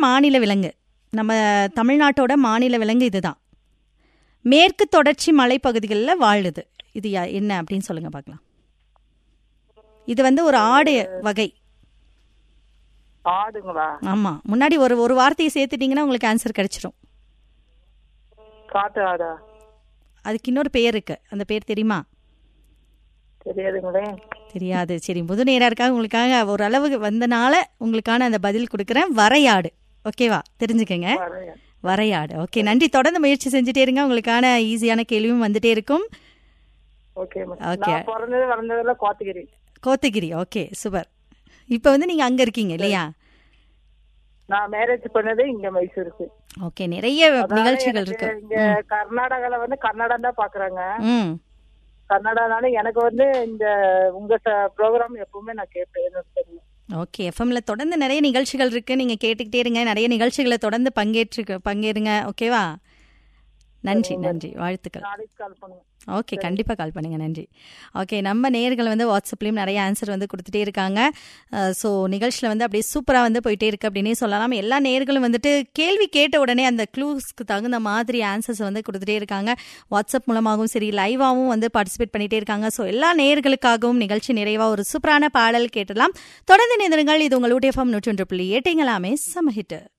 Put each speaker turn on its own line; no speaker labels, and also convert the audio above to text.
மாநில விலங்கு நம்ம தமிழ்நாட்டோட மாநில விலங்கு இதுதான் மேற்கு தொடர்ச்சி மலைப்பகுதிகளில் வாழுது இது யா- என்ன அப்படின்னு சொல்லுங்க பார்க்கலாம் இது வந்து ஒரு ஆடு வகை
ஆடுங்களா
ஆமா முன்னாடி ஒரு ஒரு வார்த்தையை சேர்த்துட்டீங்கன்னா உங்களுக்கு ஆன்சர் கிடைச்சிரும்
காட்டு ஆடா
அதுக்கு இன்னொரு பேர் இருக்கு அந்த பேர் தெரியுமா
தெரியாதுங்களே
தெரியாது சரி முது நேரா இருக்காங்க உங்களுக்காக ஒரு அளவு வந்தனால உங்களுக்கான அந்த பதில் கொடுக்குறேன் வரையாடு ஓகேவா தெரிஞ்சுக்கங்க
வரேன்.
வரையாடு ஓகே நன்றி தொடர்ந்து முயற்சி செஞ்சுட்டே இருங்க உங்களுக்கான ஈஸியான கேள்வியும் வந்துட்டே இருக்கும்
ஓகே மேம்.
ஓகே.
நான் பிறந்தது வளர்ந்ததெல்லாம் கோத்தகிரி
கோத்தகிரி ஓகே சூப்பர் இப்போ வந்து நீங்க அங்க இருக்கீங்க இல்லையா
நான் மேரேஜ் பண்ணது இங்க மைசூருக்கு
ஓகே நிறைய
அதனால
நிகழ்ச்சிகள்
எனக்கு
இருக்கு
இங்க கர்நாடகால வந்து கன்னடம் தான் பாக்குறாங்க
ம்
கன்னடானால எனக்கு வந்து இந்த உங்க ப்ரோக்ராம் எப்பவுமே நான் கேட்பேன் எனக்கு தெரியும்
ஓகே எஃப்எம்ல தொடர்ந்து நிறைய நிகழ்ச்சிகள் இருக்கு நீங்க கேட்டுக்கிட்டே இருங்க நிறைய நிகழ்ச்சிகளை தொடர்ந்து பங்கேற்று பங்கேறுங்க ஓகேவா நன்றி நன்றி வாழ்த்துக்கள்
நாளைக்கு கால் பண்ணுங்க
ஓகே கண்டிப்பாக கால் பண்ணுங்க நன்றி ஓகே நம்ம நேயர்கள் வந்து வாட்ஸ்அப்லேயும் நிறைய ஆன்சர் வந்து கொடுத்துட்டே இருக்காங்க ஸோ நிகழ்ச்சியில் வந்து அப்படியே சூப்பராக வந்து போயிட்டே இருக்கு அப்படின்னே சொல்லலாம் எல்லா நேயர்களும் வந்துட்டு கேள்வி கேட்ட உடனே அந்த க்ளூஸ்க்கு தகுந்த மாதிரி ஆன்சர்ஸ் வந்து கொடுத்துட்டே இருக்காங்க வாட்ஸ்அப் மூலமாகவும் சரி லைவாகவும் வந்து பார்ட்டிசிபேட் பண்ணிட்டே இருக்காங்க ஸோ எல்லா நேயர்களுக்காகவும் நிகழ்ச்சி நிறைவாக ஒரு சூப்பரான பாடல் கேட்டலாம் தொடர்ந்து நேர்ந்தருங்கள் இது உங்களுடைய எஃப்எம் நூற்றி ஒன்று புள்ளி எட்டுங்களாமே சமஹிட்டு